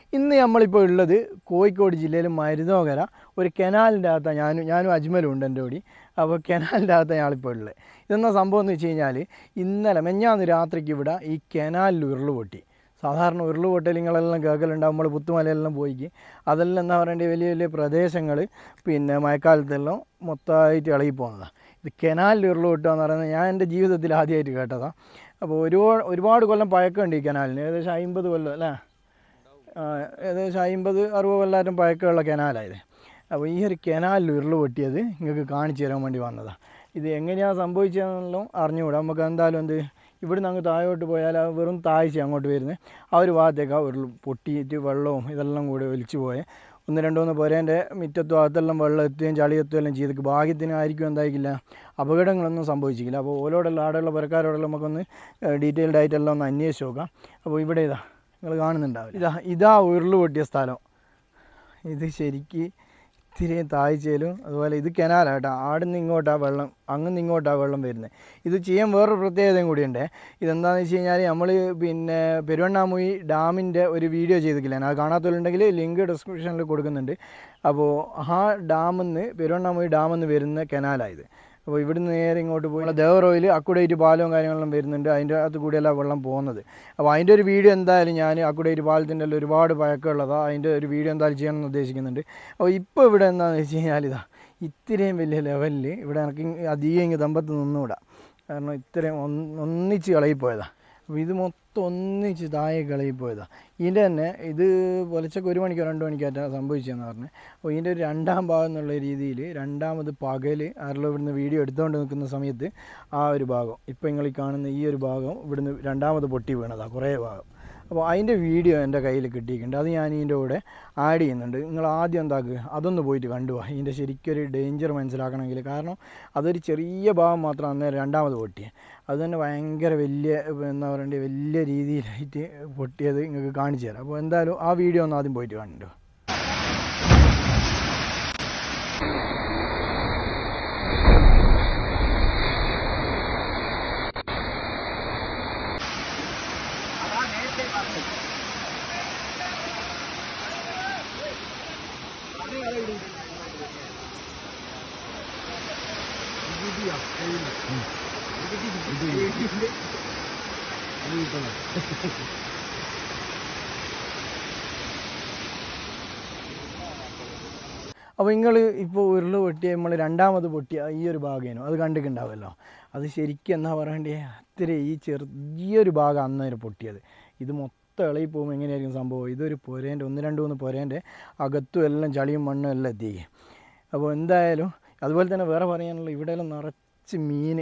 ഇന്ന് നമ്മളിപ്പോൾ ഉള്ളത് കോഴിക്കോട് ജില്ലയിൽ മരുതോകര ഒരു കനാലിൻ്റെ അകത്താണ് ഞാനും ഞാനും അജ്മലും ഉണ്ട് എൻ്റെ കൂടി അപ്പോൾ കനാലിൻ്റെ അകത്താണ് ഞാളിപ്പോൾ ഉള്ളത് ഇതെന്നാ സംഭവം എന്ന് വെച്ച് കഴിഞ്ഞാൽ ഇന്നലെ മെഞ്ഞാന്ന് രാത്രിക്ക് ഇവിടെ ഈ കനാലിൽ ഉരുള് പൊട്ടി സാധാരണ ഉരുള് പൊട്ടലിങ്ങളെല്ലാം കേൾക്കലുണ്ടാവും നമ്മൾ പുത്തുമലയെല്ലാം പോയിക്ക് അതെല്ലാം എന്താ പറയേണ്ടത് വലിയ വലിയ പ്രദേശങ്ങൾ പിന്നെ മഴക്കാലത്തെല്ലാം മൊത്തമായിട്ട് ഇളകി പോകുന്നതാണ് ഇത് കനാലിൽ ഉരുള് പൊട്ടുക എന്ന് പറയുന്നത് ഞാൻ എൻ്റെ ജീവിതത്തിൽ ആദ്യമായിട്ട് കേട്ടതാണ് അപ്പോൾ ഒരുപാട് ഒരുപാട് കൊല്ലം പഴക്കമുണ്ട് ഈ കനാലിന് ഏകദേശം അമ്പത് കൊല്ലം അല്ലേ ആ, ഏകദേശം അമ്പത് അറുപത് കൊല്ലാറ്റും പഴക്കമുള്ള കനാലായത് അപ്പോൾ ഈ ഒരു കനാലിൽ ഉരുള് പൊട്ടിയത് നിങ്ങൾക്ക് കാണിച്ചു തരാൻ വേണ്ടി വന്നതാണ് ഇത് എങ്ങനെയാണ് സംഭവിച്ചതെന്നെല്ലാം അറിഞ്ഞുകൂടാ നമുക്ക് എന്തായാലും എന്ത് ഇവിടുന്ന് അങ്ങ് താഴോട്ട് പോയാൽ ആ വെറും താഴ്ച അങ്ങോട്ട് വരുന്നത് ആ ഒരു ഭാഗത്തേക്ക് ആ ഉരുൾ പൊട്ടിയിട്ട് വെള്ളവും ഇതെല്ലാം കൂടി ഒലിച്ചു പോയെ ഒന്ന് രണ്ട് മൂന്ന് പുരേൻ്റെ മുറ്റത്തും അകത്തെല്ലാം വെള്ളം എത്തുകയും ചളി എത്തുകയും എല്ലാം ചെയ്തിട്ട് ഭാഗ്യത്തിനായിരിക്കും എന്തായിക്കില്ല അപകടങ്ങളൊന്നും സംഭവിച്ചിട്ടില്ല അപ്പോൾ ഓരോടെല്ലാം ആടെയുള്ള പുരക്കാരോടെല്ലാം നമുക്കൊന്ന് ഡീറ്റെയിൽഡ് ആയിട്ടെല്ലാം ഒന്ന് അന്വേഷിച്ച് നോക്കാം അപ്പോൾ ഇവിടെ ഇതാ നിങ്ങൾ കാണുന്നുണ്ടാവില്ല ഇതാ ഇതാ ഉരുള് പൊട്ടിയ സ്ഥലം ഇത് ശരിക്ക് ഇത്തിരി താഴ്ചയിലും അതുപോലെ ഇത് കനാലാണ് കേട്ടോ ആടുന്ന് ഇങ്ങോട്ടാ വെള്ളം അങ്ങ് ഇങ്ങോട്ടാ വെള്ളം വരുന്നത് ഇത് ചെയ്യാൻ വേറൊരു പ്രത്യേകതയും കൂടിയുണ്ട് ഇതെന്താണെന്ന് വെച്ച് കഴിഞ്ഞാൽ നമ്മൾ പിന്നെ പെരുവണ്ണാമുയി ഡാമിൻ്റെ ഒരു വീഡിയോ ചെയ്തിട്ടില്ല അത് കാണാത്തവരുണ്ടെങ്കിൽ ലിങ്ക് ഡിസ്ക്രിപ്ഷനിൽ കൊടുക്കുന്നുണ്ട് അപ്പോൾ ആ ഡാമിൽ നിന്ന് പെരുവണ്ണാമുയി ഡാമിൽ നിന്ന് വരുന്ന കനാലായത് അപ്പോൾ ഇവിടുന്ന് നേരെ ഇങ്ങോട്ട് പോയി ദേവറോയിൽ അക്കുഡേറ്റ് പാലവും കാര്യങ്ങളെല്ലാം വരുന്നുണ്ട് അതിൻ്റെ അകത്ത് കൂടിയല്ല വെള്ളം പോകുന്നത് അപ്പോൾ അതിൻ്റെ ഒരു വീഡിയോ എന്തായാലും ഞാൻ അക്കുഡേറ്റ് പാലത്തിൻ്റെ എല്ലാം ഒരുപാട് പഴക്കമുള്ളതാണ് അതിൻ്റെ ഒരു വീഡിയോ എന്തായാലും ചെയ്യണമെന്ന് ഉദ്ദേശിക്കുന്നുണ്ട് അപ്പോൾ ഇപ്പോൾ ഇവിടെ എന്താണെന്ന് വെച്ച് കഴിഞ്ഞാൽ ഇതാ ഇത്രയും വലിയ ലെവലിൽ ഇവിടെ എനിക്ക് ഇങ്ങ് അധികം ഇങ്ങ് തമ്പത്ത് നിന്നുകൂടാ കാരണം ഇത്രയും ഒന്ന് ഒന്നിച്ച് കളയിപ്പോയതാണ് അപ്പോൾ ഇത് മൊത്തം ഒന്നിച്ച് താഴെ കളയിപ്പോയതാണ് ഇതിൻ്റെ തന്നെ ഇത് പുലച്ചക്ക് ഒരു മണിക്കോ രണ്ട് മണിക്കായിട്ടാണ് സംഭവിച്ചതെന്ന് പറഞ്ഞു അപ്പോൾ ഇതിൻ്റെ ഒരു രണ്ടാം ഭാഗം എന്നുള്ള രീതിയിൽ രണ്ടാമത് പകൽ ആരെല്ലാം ഇവിടുന്ന് വീഡിയോ എടുത്തുകൊണ്ട് നിൽക്കുന്ന സമയത്ത് ആ ഒരു ഭാഗം ഇപ്പോൾ നിങ്ങൾ ഈ കാണുന്ന ഈ ഒരു ഭാഗം ഇവിടുന്ന് രണ്ടാമത് പൊട്ടി വീണതാണ് കുറേ ഭാഗം അപ്പോൾ അതിൻ്റെ വീഡിയോ എൻ്റെ കയ്യിൽ കിട്ടിയിട്ടുണ്ട് അത് ഞാൻ ഇതിൻ്റെ കൂടെ ആഡ് ചെയ്യുന്നുണ്ട് നിങ്ങൾ ആദ്യം എന്താക്കുക അതൊന്ന് പോയിട്ട് കണ്ടുപോവാ ഇതിൻ്റെ ശരിക്കൊരു ഡേഞ്ചർ മനസ്സിലാക്കണമെങ്കിൽ കാരണം അതൊരു ചെറിയ ഭാഗം മാത്രം അന്നേരം രണ്ടാമത് പൊട്ടിയത് അത് തന്നെ ഭയങ്കര വലിയ എന്താ പറയണ്ടത് വലിയ രീതിയിലായിട്ട് പൊട്ടിയത് നിങ്ങൾക്ക് കാണിച്ചു തരാം അപ്പോൾ എന്തായാലും ആ വീഡിയോ ഒന്ന് ആദ്യം പോയിട്ട് കണ്ടു അപ്പോൾ നിങ്ങൾ ഇപ്പോൾ ഉരുള് പൊട്ടിയ നമ്മൾ രണ്ടാമത് പൊട്ടിയ ഈ ഒരു ഭാഗേനു അത് കണ്ടിട്ടുണ്ടാവുമല്ലോ അത് ശരിക്കും എന്നാ പറയണ്ടേ അത്ര ഈ ചെറിയൊരു ഭാഗം അന്നേരം പൊട്ടിയത് ഇത് മൊത്തം ഇളകി പോകുമ്പോൾ എങ്ങനെയായിരിക്കും സംഭവം ഇതൊരു പുരേൻ്റെ ഒന്ന് രണ്ട് മൂന്ന് പുരേൻ്റെ അകത്തും എല്ലാം ചളിയും മണ്ണും എല്ലാം എത്തിക്കുക അപ്പോൾ എന്തായാലും അതുപോലെ തന്നെ വേറെ പറയാനുള്ള ഇവിടെ എല്ലാം നിറച്ച് മീൻ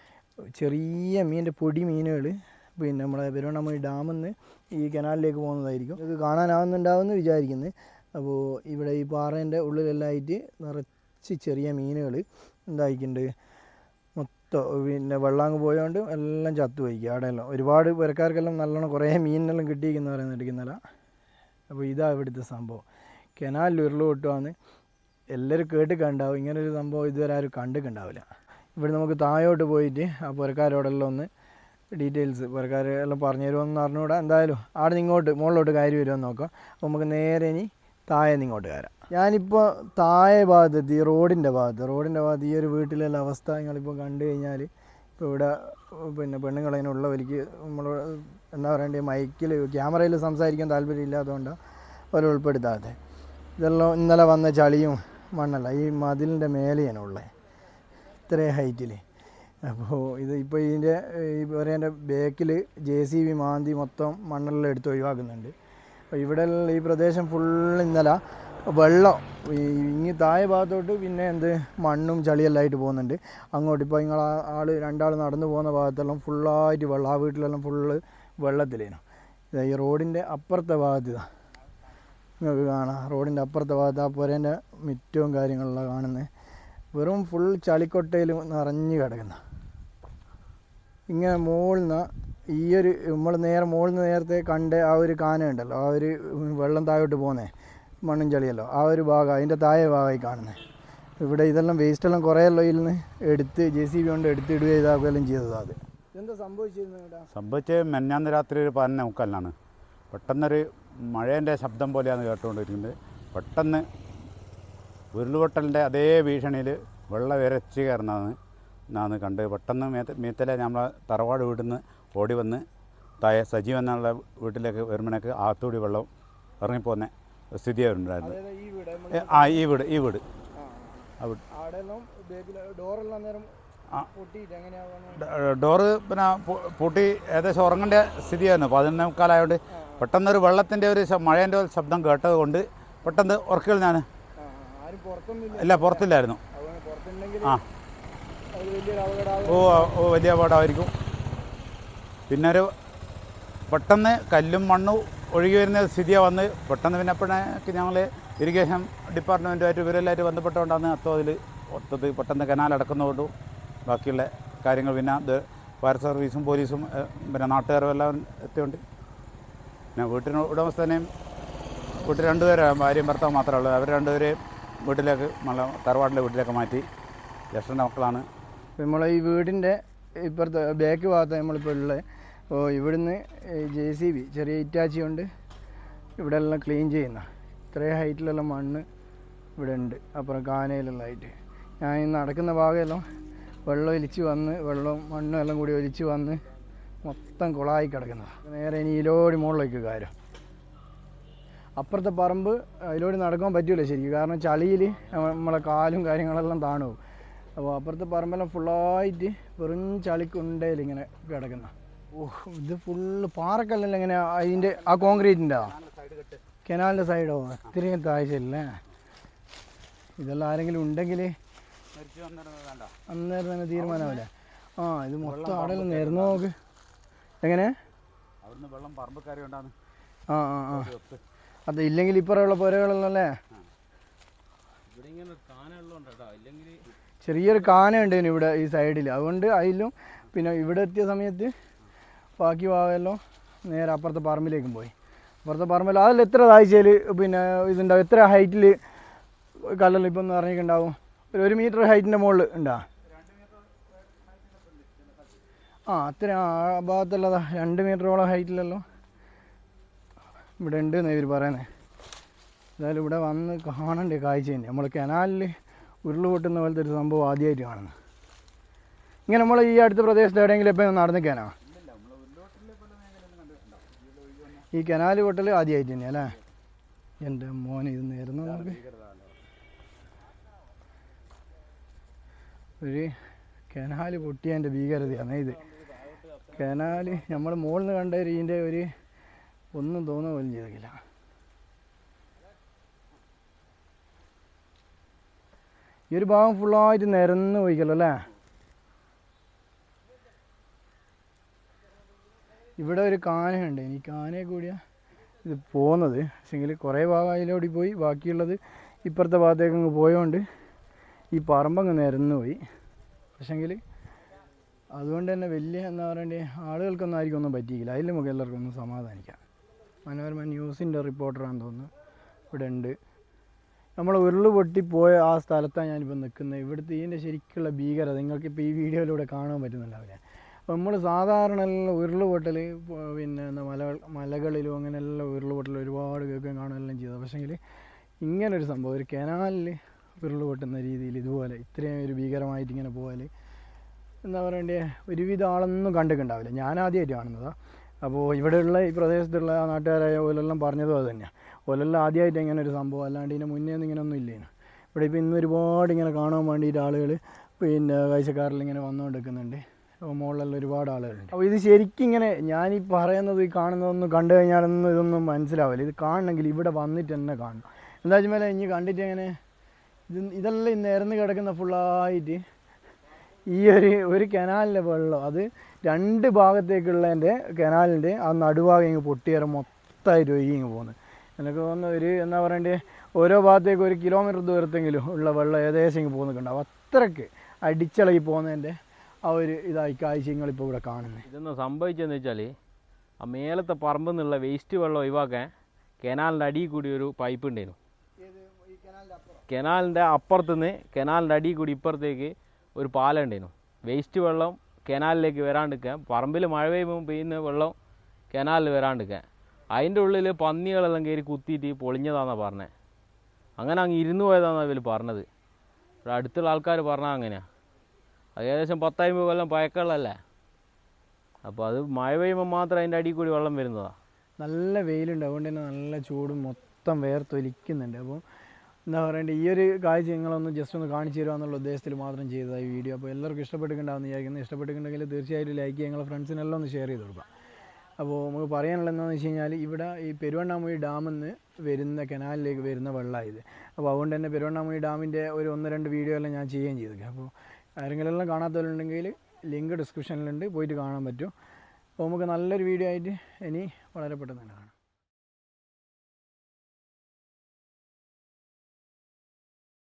ചെറിയ മീനിൻ്റെ പൊടി മീനുകൾ പിന്നെ നമ്മളെ പെരുവണ്ണാമണി ഡാമിൽ നിന്ന് ഈ കനാലിലേക്ക് പോകുന്നതായിരിക്കും ഇത് കാണാനാവുന്നുണ്ടാവുമെന്ന് വിചാരിക്കുന്നത് അപ്പോൾ ഇവിടെ ഈ പാറേൻ്റെ ഉള്ളിലെല്ലാം ആയിട്ട് നിറച്ച് ചെറിയ മീനുകൾ എന്തായിക്കുന്നുണ്ട് മൊത്തം പിന്നെ വെള്ളാങ്ങ് പോയതുകൊണ്ട് എല്ലാം ചത്തു പോയിക്കുക അവിടെയെല്ലാം ഒരുപാട് പുരക്കാർക്കെല്ലാം നല്ലോണം കുറേ മീനിനെല്ലാം കിട്ടിയിരിക്കുന്ന പറയുന്നുണ്ട് ഇന്നലെ അപ്പോൾ ഇതാ ഇവിടുത്തെ സംഭവം കനാലിൽ ഉരുള് പൊട്ടുവാന്ന് എല്ലാവരും കേട്ട് കണ്ടാവും ഇങ്ങനൊരു സംഭവം ഇതുവരെ ആരും കണ്ടിട്ടുണ്ടാവില്ല ഇവിടെ നമുക്ക് താഴോട്ട് പോയിട്ട് ആ പുരക്കാരോടെല്ലാം ഒന്ന് ഡീറ്റെയിൽസ് പുരക്കാർ എല്ലാം പറഞ്ഞു തരുമെന്ന് അറിഞ്ഞുകൂടാ എന്തായാലും അവിടെ നിന്ന് ഇങ്ങോട്ട് മുകളിലോട്ട് കയറി വരുമെന്ന് നോക്കാം അപ്പോൾ നമുക്ക് നേരെ ഇനി താഴെ നിന്ന് ഇങ്ങോട്ട് കയറാം ഞാനിപ്പോൾ താഴെ ഭാഗത്തെത്തി ഈ റോഡിൻ്റെ ഭാഗത്ത് റോഡിൻ്റെ ഭാഗത്ത് ഈ ഒരു വീട്ടിലുള്ള അവസ്ഥ നിങ്ങളിപ്പോൾ കണ്ടു കഴിഞ്ഞാൽ ഇപ്പോൾ ഇവിടെ പിന്നെ പെണ്ണുങ്ങൾ അതിനുള്ള വലിക്ക് നമ്മൾ എന്താ പറയണ്ടേ മൈക്കിൽ ക്യാമറയിൽ സംസാരിക്കാൻ താല്പര്യമില്ലാത്തതുകൊണ്ടാണ് അവർ ഉൾപ്പെടുത്താത്തത് ഇതെല്ലാം ഇന്നലെ വന്ന ചളിയും മണ്ണല്ല ഈ മതിലിൻ്റെ മേലെയാണ് ഉള്ളത് ഇത്രയും ഹൈറ്റിൽ അപ്പോൾ ഇത് ഇപ്പോൾ ഇതിൻ്റെ ഈ പറയുന്ന ബാക്കിൽ ജെ സി ബി മാന്തി മൊത്തം മണ്ണെല്ലാം എടുത്ത് ഒഴിവാക്കുന്നുണ്ട് അപ്പോൾ ഇവിടെ ഈ പ്രദേശം ഫുള്ള് ഇന്നലെ വെള്ളം ഈ ഇങ്ങ് താഴെ ഭാഗത്തോട്ട് പിന്നെ എന്ത് മണ്ണും ചളിയെല്ലാം ആയിട്ട് പോകുന്നുണ്ട് അങ്ങോട്ട് ഇപ്പോൾ നിങ്ങൾ ആൾ രണ്ടാൾ നടന്നു പോകുന്ന ഭാഗത്തെല്ലാം ഫുള്ളായിട്ട് വെള്ളം ആ വീട്ടിലെല്ലാം ഫുള്ള് വെള്ളത്തിലേനു ഇതാ ഈ റോഡിൻ്റെ അപ്പുറത്തെ ഭാഗത്ത് ഇതാ നിങ്ങൾക്ക് കാണാം റോഡിൻ്റെ അപ്പുറത്തെ ഭാഗത്ത് ആ പുരേൻ്റെ മിറ്റവും കാര്യങ്ങളെല്ലാം കാണുന്നത് വെറും ഫുൾ ചളിക്കൊട്ടയിൽ നിറഞ്ഞു കിടക്കുന്ന ഇങ്ങനെ മുകളിൽ നിന്ന് ഈ ഒരു നമ്മൾ നേരെ മുകളിൽ നിന്ന് നേരത്തെ കണ്ട ആ ഒരു കാന ഉണ്ടല്ലോ ആ ഒരു വെള്ളം താഴോട്ട് പോകുന്നേ മണ്ണും ചളിയല്ലോ ആ ഒരു ഭാഗം അതിൻ്റെ താഴെ ഭാഗമായി കാണുന്നത് ഇവിടെ ഇതെല്ലാം വേസ്റ്റെല്ലാം കുറേ എല്ലാം ഇതിൽ നിന്ന് എടുത്ത് ജെ സി ബി കൊണ്ട് എടുത്തിടുക ഇതാക്കുകയെല്ലാം ചെയ്തതാണ് അത് എന്താ സംഭവിച്ചിരുന്നത് ഇവിടെ സംഭവിച്ച് മെന്നാന്ന് രാത്രി ഒരു പതിനൊന്ന് മുക്കാലിനാണ് പെട്ടെന്നൊരു മഴേൻ്റെ ശബ്ദം പോലെയാണ് കേട്ടുകൊണ്ടിരിക്കുന്നത് പെട്ടെന്ന് ഉരുളുപൊട്ടലിൻ്റെ അതേ ഭീഷണിയിൽ വെള്ളം ഇരച്ച് കയറുന്നതാണ് എന്നാണ് കണ്ട് പെട്ടെന്ന് മേത്ത മീത്തലെ നമ്മളെ തറവാട് വീട്ടിൽ നിന്ന് ഓടി വന്ന് തായ സജീവ് എന്നുള്ള വീട്ടിലേക്ക് വരുമ്പോഴേക്ക് ആത്തൂടി വെള്ളം ഇറങ്ങിപ്പോകുന്ന സ്ഥിതിയായിട്ടുണ്ടായിരുന്നു അതായത് ഈ വീട് നമ്മൾ ഏ, ആ ഈ വീട് ഈ വീട് ആ, ആ വീട് ആടെല്ലാം ബേബിൽ ഡോറെല്ലാം നേരം ആ. പൊട്ടിയിട്ട് എങ്ങനെയാവുന്നു ഡ- ഡോറ് പിന്നെ പു- പൂട്ടി ഏകദേശം ഉറങ്ങേണ്ട സ്ഥിതിയായിരുന്നു പതിനൊന്നേ മുക്കാലായതുകൊണ്ട് പെട്ടെന്നൊരു വെള്ളത്തിൻ്റെ ഒരു ശ- മഴേൻ്റെ ഒരു ശബ്ദം കേട്ടത് കൊണ്ട് പെട്ടെന്ന് ഉറക്കൽ ഞാൻ ആരും പുറത്തൊന്നുമില്ല ഇല്ല പുറത്തില്ലായിരുന്നു അതുകൊണ്ട് പുറത്തുണ്ടെങ്കിൽ ആ. അത് വലിയൊരു അപകടം ഓ ഓ വലിയ അപകടമായിരിക്കും പിന്നെ ഒരു പെട്ടെന്ന് കല്ലും മണ്ണും ഒഴുകി വരുന്ന സ്ഥിതിയാണ് വന്ന് പെട്ടെന്ന് പിന്നെ അപ്പോഴേക്ക് ഞങ്ങൾ ഇറിഗേഷൻ ഡിപ്പാർട്ട്മെൻറ്റുമായിട്ട് ഇവരെല്ലാവരും ബന്ധപ്പെട്ടുകൊണ്ടാണ് അത്തതിൽ ഒത്തത് പെട്ടെന്ന് കനാൽ അടക്കുന്നതുകൊണ്ടും ബാക്കിയുള്ള കാര്യങ്ങൾ പിന്നെ ഇത് ഫയർ സർവീസും പോലീസും ഏ, പിന്നെ നാട്ടുകാരും എല്ലാം എത്തിയുണ്ട് പിന്നെ വീട്ടിന് ഉടമസ്ഥനെയും വീട്ടിൽ രണ്ടുപേരാണ് ഭാര്യയും ഭർത്താവ് മാത്രമേ ഉള്ളൂ അവർ രണ്ടുപേരെയും വീട്ടിലേക്ക് നമ്മളെ തറവാടിൻ്റെ വീട്ടിലേക്ക് മാറ്റി ജ്യേഷ്ഠൻ്റെ മക്കളാണ് നമ്മളെ ഈ വീടിൻ്റെ ഇപ്പുറത്തെ ബാക്ക് ഭാഗത്ത് നമ്മളിപ്പോൾ ഉള്ളത് അപ്പോൾ ഇവിടുന്ന് ജെ സി ബി ചെറിയ ഇറ്റാച്ചി കൊണ്ട് ഇവിടെ എല്ലാം ക്ലീൻ ചെയ്യുന്ന ഇത്രയും ഹൈറ്റിലുള്ള മണ്ണ് ഇവിടെ ഉണ്ട് അപ്പുറം കാനയിലുള്ളതായിട്ട് ഞാൻ ഈ നടക്കുന്ന ഭാഗമെല്ലാം വെള്ളം ഒലിച്ച് വന്ന് വെള്ളവും മണ്ണും എല്ലാം കൂടി ഒലിച്ച് വന്ന് മൊത്തം കുളമായി കിടക്കുന്നത് നേരെ ഇനി ഇതിലോടി മുകളിലേക്ക് കാര്യം അപ്പുറത്തെ പറമ്പ് അതിലൂടെ നടക്കാൻ പറ്റൂല ശരിക്കും കാരണം ചളിയിൽ നമ്മളെ കാലും കാര്യങ്ങളെല്ലാം താണു പോകും അപ്പോൾ അപ്പുറത്തെ പറമ്പെല്ലാം ഫുള്ളായിട്ട് വെറും ചളിക്കുണ്ടയിൽ ഇങ്ങനെ കിടക്കുന്ന ഓ ഇത് ഫുള്ള് പാറക്കല്ലല്ല ഇങ്ങനെ അതിൻ്റെ ആ കോൺക്രീറ്റിൻ്റെ കെനാലിൻ്റെ സൈഡോ ഇത്രയും താഴ്ചയില്ലേ ഇതെല്ലാം ആരെങ്കിലും ഉണ്ടെങ്കിൽ അന്നേരം തന്നെ തീരുമാനമാവില്ല ആ ഇത് മൊത്തം ആടെല്ലാം നേർന്നു നോക്ക് എങ്ങനെ അവിടുന്ന് വെള്ളം പറമ്പ് കയറി ഉണ്ടാകുന്നു ആ ആ ആ അത് ഇല്ലെങ്കിൽ ഇപ്പുറമുള്ള പുരകളെല്ലാം അല്ലേ ഇവിടെ ഇങ്ങനെ ഒരു കാന ഉള്ളതുകൊണ്ട് കേട്ടോ ഇല്ലെങ്കിൽ ചെറിയൊരു കാന ഉണ്ട് ഇതിന് ഇവിടെ ഈ സൈഡിൽ അതുകൊണ്ട് അതിലും പിന്നെ ഇവിടെ എത്തിയ സമയത്ത് ബാക്കി ഭാഗമെല്ലാം നേരെ അപ്പുറത്തെ പറമ്പിലേക്കും പോയി അപ്പുറത്തെ പറമ്പിൽ അതിൽ എത്ര താഴ്ചയിൽ പിന്നെ ഇതുണ്ടാവും എത്ര ഹൈറ്റിൽ കല്ലെല്ലാം ഇപ്പം ഒന്ന് ഇറങ്ങിയിട്ടുണ്ടാവും ഒരു ഒരു മീറ്റർ ഹൈറ്റിൻ്റെ മുകളിൽ ഉണ്ടാ ആ അത്ര ആ ഭാഗത്തുള്ളതാ രണ്ട് മീറ്ററോളം ഹൈറ്റിലല്ലോ ഇവിടെ ഉണ്ട് എന്നാണ് ഇവർ പറയുന്നത് എന്തായാലും ഇവിടെ വന്ന് കാണണ്ടേ കാഴ്ച തന്നെ നമ്മൾ കനാലിൽ ഉരുള് പൊട്ടുന്ന പോലത്തെ ഒരു സംഭവം ആദ്യമായിട്ട് കാണുന്നു ഇങ്ങനെ നമ്മൾ ഈ അടുത്ത പ്രദേശത്ത് എവിടെയെങ്കിലും എപ്പോഴും നടന്നിക്കാനാ ഈ കനാല് പൊട്ടൽ ആദ്യമായിട്ട് തന്നെ അല്ലേ എൻ്റെ മോനെ ഇത് നേരുന്നു നമുക്ക് ഒരു കനാല് പൊട്ടിയതിൻ്റെ ഭീകരതയാണ് ഇത് കനാല് നമ്മൾ മുകളിൽ നിന്ന് കണ്ട ഒരു ഇതിൻ്റെ ഒരു ഒന്നും തോന്നുക പോലും ചെയ്തില്ല ഈ ഒരു ഭാഗം ഫുള്ളായിട്ട് നിരന്ന് പോയിക്കല്ലോ അല്ലേ ഇവിടെ ഒരു കാനയുണ്ട് ഈ കാനയെ കൂടിയ ഇത് പോകുന്നത് പക്ഷെങ്കിൽ കുറേ ഭാഗം അതിലോടി പോയി ബാക്കിയുള്ളത് ഇപ്പുറത്തെ ഭാഗത്തേക്ക് അങ്ങ് പോയതുകൊണ്ട് ഈ പറമ്പങ്ങ് നിരന്ന് പോയി പക്ഷെങ്കിൽ അതുകൊണ്ട് തന്നെ വലിയ എന്താ പറയണ്ടേ ആളുകൾക്കൊന്നും ആയിരിക്കും ഒന്നും പറ്റിയില്ല അതിൽ നമുക്ക് എല്ലാവർക്കും ഒന്ന് സമാധാനിക്കാം മനോരമ ന്യൂസിൻ്റെ റിപ്പോർട്ടറാണെന്ന് തോന്നുന്നു ഇവിടെ ഉണ്ട് നമ്മൾ ഉരുള് പൊട്ടിപ്പോയ ആ സ്ഥലത്താണ് ഞാനിപ്പോൾ നിൽക്കുന്നത് ഇവിടുത്തെ ഇതിൻ്റെ ശരിക്കുള്ള ഭീകരത നിങ്ങൾക്കിപ്പോൾ ഈ വീഡിയോയിലൂടെ കാണാൻ പറ്റുന്നുണ്ടാവില്ല അപ്പോൾ നമ്മൾ സാധാരണ എല്ലാം ഉരുള് പൊട്ടൽ പിന്നെ എന്താ മല മലകളിലും അങ്ങനെയെല്ലാം ഉരുള് പൊട്ടൽ ഒരുപാട് കേൾക്കുകയും കാണുകയെല്ലാം ചെയ്തത് പക്ഷേങ്കിൽ ഇങ്ങനൊരു സംഭവം ഒരു കനാലിൽ ഉരുള് പൊട്ടുന്ന രീതിയിൽ ഇതുപോലെ ഇത്രയും ഒരു ഭീകരമായിട്ട് ഇങ്ങനെ പോയാൽ എന്താ പറയണ്ടേ ഒരുവിധം ആളൊന്നും കണ്ടിട്ടുണ്ടാവില്ല ഞാൻ ആദ്യമായിട്ട് കാണുന്നതാണ് അപ്പോൾ ഇവിടെയുള്ള ഈ പ്രദേശത്തുള്ള ആ നാട്ടുകാരായ ഓലെല്ലാം പറഞ്ഞതും അത് തന്നെയാണ് ഓലെല്ലാം ആദ്യമായിട്ട് ഇങ്ങനെ ഒരു സംഭവം അല്ലാണ്ട് ഇതിന് മുന്നേ ഒന്നും ഇങ്ങനെ ഒന്നും ഇല്ലേനു ഇവിടെ ഇപ്പോൾ ഇന്ന് ഒരുപാട് ഇങ്ങനെ കാണാൻ വേണ്ടിയിട്ട് ആളുകൾ പിന്നെ കാഴ്ചക്കാരിൽ ഇങ്ങനെ വന്നുകൊണ്ടിരിക്കുന്നുണ്ട് അപ്പോൾ മുകളിലെല്ലാം ഒരുപാട് ആളുകളുണ്ട് അപ്പോൾ ഇത് ശരിക്കും ഇങ്ങനെ ഞാനീ പറയുന്നത് ഈ കാണുന്നതൊന്നും കണ്ടു കഴിഞ്ഞാലൊന്നും ഇതൊന്നും മനസ്സിലാവില്ല ഇത് കാണണമെങ്കിൽ ഇവിടെ വന്നിട്ട് തന്നെ കാണണം എന്താ വെച്ചാൽ ഇനി കണ്ടിട്ട് എങ്ങനെ ഇത് ഇതെല്ലാം ഈ നിരന്ന് കിടക്കുന്ന ഫുള്ളായിട്ട് ഈ ഒരു ഒരു കനാലിൻ്റെ വെള്ളം അത് രണ്ട് ഭാഗത്തേക്കുള്ളതിൻ്റെ കനാലിൻ്റെ ആ നടുഭാഗം ഇങ്ങ് പൊട്ടിയേറെ മൊത്തമായിട്ട് ഒഴുകി ഇങ്ങ് പോകുന്നത് എനിക്ക് തോന്നുന്നു ഒരു എന്താ പറയണ്ടേ ഓരോ ഭാഗത്തേക്ക് ഒരു കിലോമീറ്റർ ദൂരത്തെങ്കിലും ഉള്ള വെള്ളം ഏകദേശം ഇങ്ങ് പോകുന്നുണ്ടാവും അത്രയ്ക്ക് അടിച്ചിളകി പോകുന്നതിൻ്റെ ആ ഒരു ഇതായി കാഴ്ച നിങ്ങളിപ്പോൾ ഇവിടെ കാണുന്നത് ഇതൊന്ന് സംഭവിച്ചതെന്ന് വെച്ചാൽ ആ മേലത്തെ പറമ്പിൽ നിന്നുള്ള വേസ്റ്റ് വെള്ളം ഒഴിവാക്കാൻ കനാലിൻ്റെ അടിയിൽ കൂടി ഒരു പൈപ്പ് ഉണ്ടായിരുന്നു കനാലിൻ്റെ അപ്പുറത്തുനിന്ന് കനാലിൻ്റെ അടിയിൽ കൂടി ഇപ്പുറത്തേക്ക് ഒരു പാലം ഉണ്ടായിരുന്നു വേസ്റ്റ് വെള്ളം കനാലിലേക്ക് വരാണ്ടിരിക്കാൻ പറമ്പിൽ മഴ പെയ്യുമ്പോൾ പെയ്യുന്ന വെള്ളം കനാലിൽ വരാണ്ടിരിക്കാൻ അതിൻ്റെ ഉള്ളിൽ പന്നികളെല്ലാം കയറി കുത്തിയിട്ട് പൊളിഞ്ഞതാണെന്നാണ് പറഞ്ഞത് അങ്ങനെ അങ്ങ് ഇരുന്ന് പോയതാണെന്നാണ് ഇവർ പറഞ്ഞത് ഇവിടെ അടുത്തുള്ള ആൾക്കാർ പറഞ്ഞാൽ അങ്ങനെയാണ് അത് ഏകദേശം പത്തായിരം കൊല്ലം പഴക്കമുള്ളതല്ലേ അപ്പോൾ അത് മഴ പെയ്യുമ്പോൾ മാത്രം അതിൻ്റെ അടിയിൽ കൂടി വെള്ളം വരുന്നതാണ് നല്ല വെയിലുണ്ട് അതുകൊണ്ട് തന്നെ നല്ല ചൂടും മൊത്തം വേർത്തൊലിക്കുന്നുണ്ട് അപ്പോൾ എന്താ പറയണ്ടേ ഈ ഒരു കാഴ്ച നിങ്ങളൊന്ന് ജസ്റ്റ് ഒന്ന് കാണിച്ചു തരുക എന്നുള്ള ഉദ്ദേശത്തിൽ മാത്രം ചെയ്തതാണ് ഈ വീഡിയോ അപ്പോൾ എല്ലാവർക്കും ഇഷ്ടപ്പെട്ടിട്ടുണ്ടാവുമെന്ന് വിചാരിക്കുന്നു ഇഷ്ടപ്പെട്ടിട്ടുണ്ടെങ്കിൽ തീർച്ചയായിട്ടും ലൈക്ക് ചെയ്യുക നിങ്ങളുടെ ഫ്രണ്ട്സിനെല്ലാം ഒന്ന് ഷെയർ ചെയ്ത് കൊടുക്കുക അപ്പോൾ നമുക്ക് പറയാനുള്ളത് എന്താണെന്ന് വെച്ച് കഴിഞ്ഞാൽ ഇവിടെ ഈ പെരുവണ്ണാമുഴി ഡാമിൽ നിന്ന് വരുന്ന കനാലിലേക്ക് വരുന്ന വെള്ളമായത് അപ്പോൾ അതുകൊണ്ട് തന്നെ പെരുവണ്ണാമുഴി ഡാമിൻ്റെ ഒരു ഒന്ന് രണ്ട് വീഡിയോ എല്ലാം ഞാൻ ചെയ്യുകയും ചെയ്തു അപ്പോൾ ആരെങ്കിലും എല്ലാം കാണാത്തവരുണ്ടെങ്കിൽ ലിങ്ക് ഡിസ്ക്രിപ്ഷനിലുണ്ട് പോയിട്ട് കാണാൻ പറ്റും അപ്പോൾ നമുക്ക് നല്ലൊരു വീഡിയോ ആയിട്ട് ഇനി വളരെ പെട്ടെന്ന് തന്നെ കാണാം